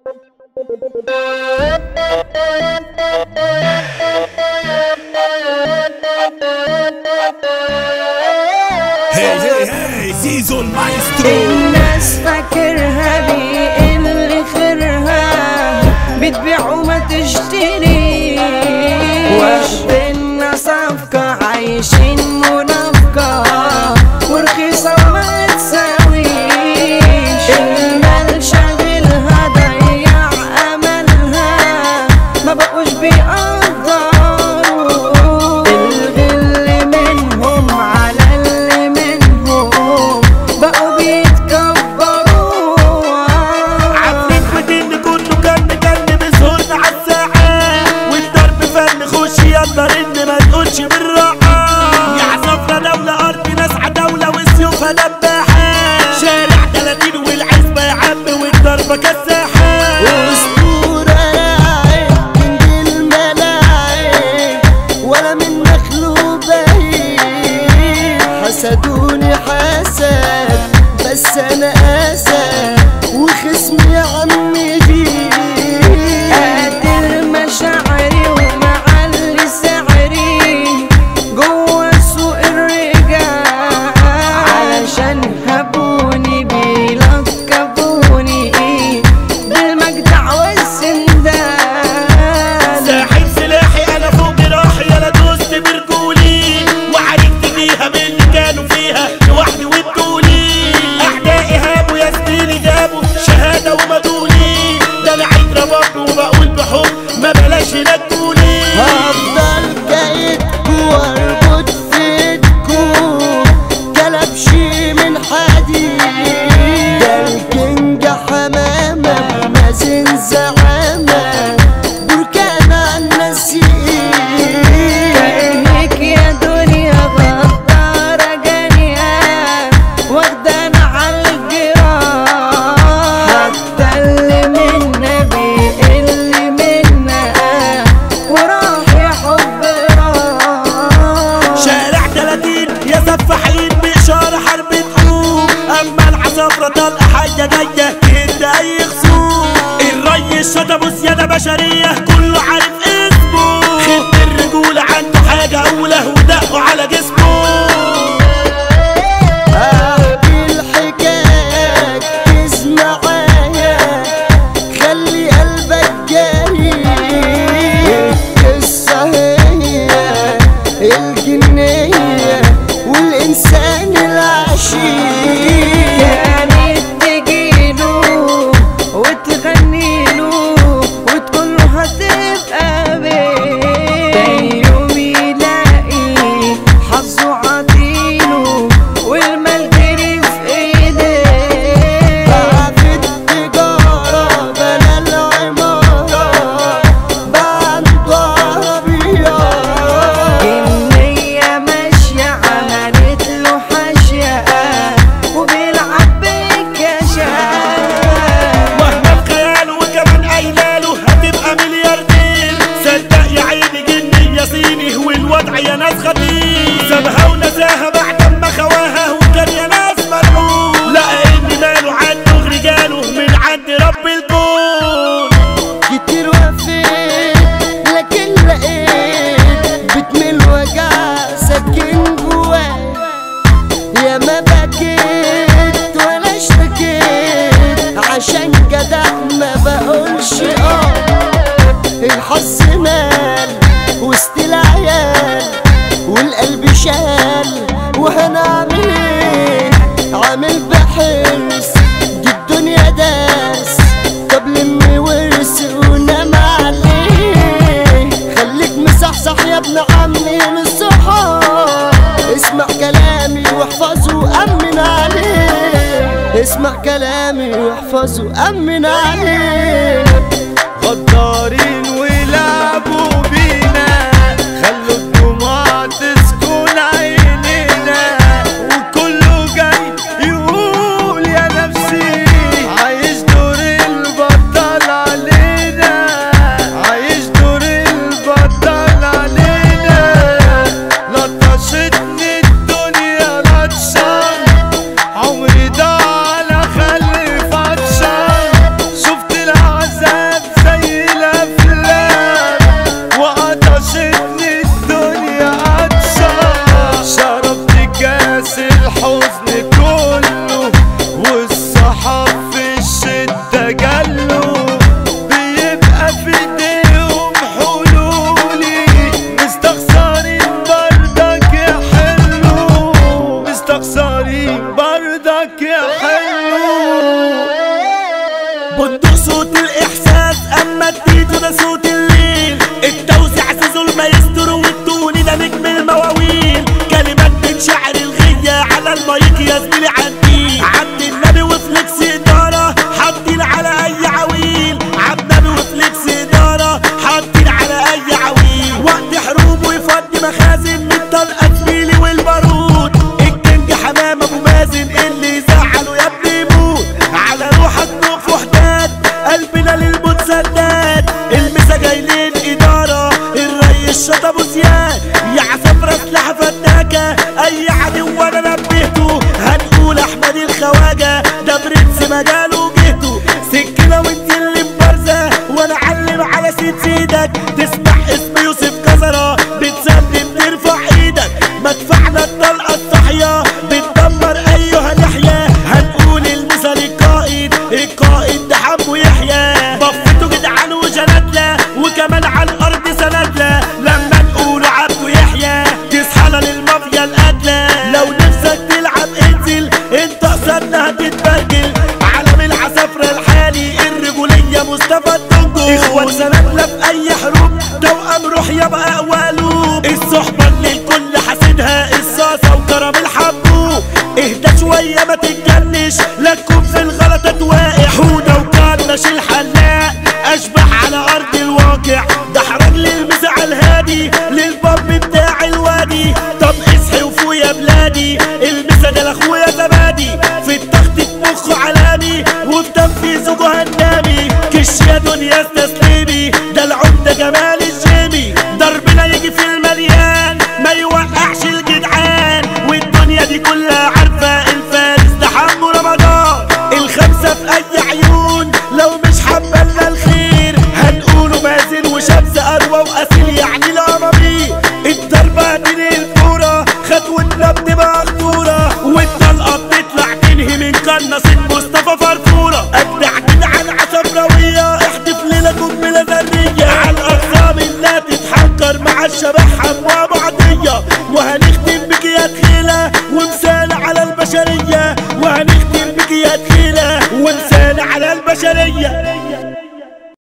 هي هي هي زيزو المايسترو الناس فاكرها اللي خيرها بتبيع وما تشتري واخدنا صفقة عايشين منافقة ورخيصة وما تساويش المال شاغلها ضيع أملها ما بقوش بيقدروا الغل منهم على اللي منهم بقوا بيتكبروا عفريت ودين كله كان كان بسهولنا عالساعة والضرب فن خش يلا رن ما تقولش بالراحة يا عصافرة دولة أرض ناس عداولة وسيوفها دباحة شارع 30 والعزبة يا عم والضربة كساحة أسطورة لاعب من الملاعب ولا من مخلوق بعيد حسدوني حسد بس أنا أسد وخصمي عم يجيب قادر مشاعري ومعلي سعري جوا سوق الرجال علشان هبوني بيلقبوني بالمجدع والسندان ساحب سلاحي انا فوق جراحي انا دوست برجولي وعرفت فيها من اللي كانوا فيها لوحدي وبطولي اعدائي هابوا يا زميلي جابوا شهاده ومدولي ده انا عيد رباط وبقول بحب ما بلاش ينكولي هفضل جايدكو واربط في ايدكو كلبشي من حديد ده الكينج حمامة بمازن زعامة بركان النسيم كأنك يا دنيا غدارة جانية واخدانا عالجراح حتى اللي منا بيقل منا وراح يا حب راح شارع 30 يا سفاحين بإشارة حرب تقوم أما العصافرة طلقة حية جاية تهد أي خصوم الريس شطبوا سيادة بشرية كله عارف اسمه خد الرجولة عنده حاجة أولى ودقوا على جسمه احكي الحكاية تسمع معايا خلي قلبك جري القصة هي الجنية والإنسان العشيق كانت تجيله وتغنيله وتقول له هتبقى بيه تاني يوم يلاقي حظه عطيله والمال جري في ايديه بقى في التجارة بلا العمارة بقى عنده عربيات النية ماشية عملت له حاشية وبيلعب بالكشاف مهما بخياله وكمان قايلاله هتبقى ملياردير صدق يا عيني جني يا صيني والوضع يا ناس خطير سابها ونساها بعد ما خواها وكان يا ناس مرعوب لقى ان ماله عنده رجاله من عند رب الكون كتير وفيت لكن لقيت بتمل وجع سكن جواي يا ما بكيت ولا اشتكيت عشان جدع ما بقولش اه الحظ مال وسط العيال والقلب شال وهنعمل ايه عامل بحرص دي الدنيا داس طب لم ورث ونام عليه خليك مصحصح يا ابن عمي للصحاب اسمع كلامي واحفظه وأمن عليه اسمع كلامي واحفظه وأمن عليه غدارين ولعبوا بينا خلوا الدموع تسكن عينينا وكله جاي يقول يا نفسي عايش دور البطل علينا عايش دور البطل علينا لطشتني الدنيا لطشان عمري ده على خلف عطشان شفت العين والضوء صوت الاحساس اما التيتو ده صوت الليل التوزيع زيزو المايسترو والتوني ده نجم المواويل كلمات من شعر الغية على المايك يا زميلي عندي عبد النبي وفليكس ادارة حاطين على اي عويل عبد النبي وفليكس ادارة حاطين على اي عويل وقت حروب ويفضي مخازن من طلقة زميلي والبارود الكينج حمام ابو مازن اللي يزعله يا ابني يموت على روحك نقف وحدات قلبنا للموت سداد المسا جايلين اداره الريس شط ابو زياد يا عصفرة سلاح فتاكة اي عدو انا نبهته هنقول احمد الخواجة ده برنس مجاله جهته سكينة وانت اللي مبارزة وانا علم على سيد سيدك تسمع اسم يوسف كزرة بتسلم ترفع ايدك مدفعنا الطلقة الصاحية بتدمر ايها نحيا هنقول المثل القائد القائد ده حمو يحيى بفته جدعان وجناتنا وكمان على الارض سندنا لما نقول عبده يحيى تصحى للمافيا القاتلة لو نفسك تلعب انزل انت قصدنا هتتبرجل عالم العسافرة الحالي الرجولية مصطفى الدنجو اخوان سندنا في اي حروب توأم روح يبقى اقوى قلوب الصحبة اللي الكل حاسدها الصاصة وكرم الحبوب اهدى شوية ما تتجنش لا تكون في الغلطة واقع حودة وكرنش الحلاق اشبح على ارض الواقع ده حرج للمسا على الهادي للباب بتاع الوادي طب اصحي وفوق يا بلادي المسا ده لاخويا زبادي في التخت مخه علامي وفي تنفيذه جهنمي كش يا دنيا استسلم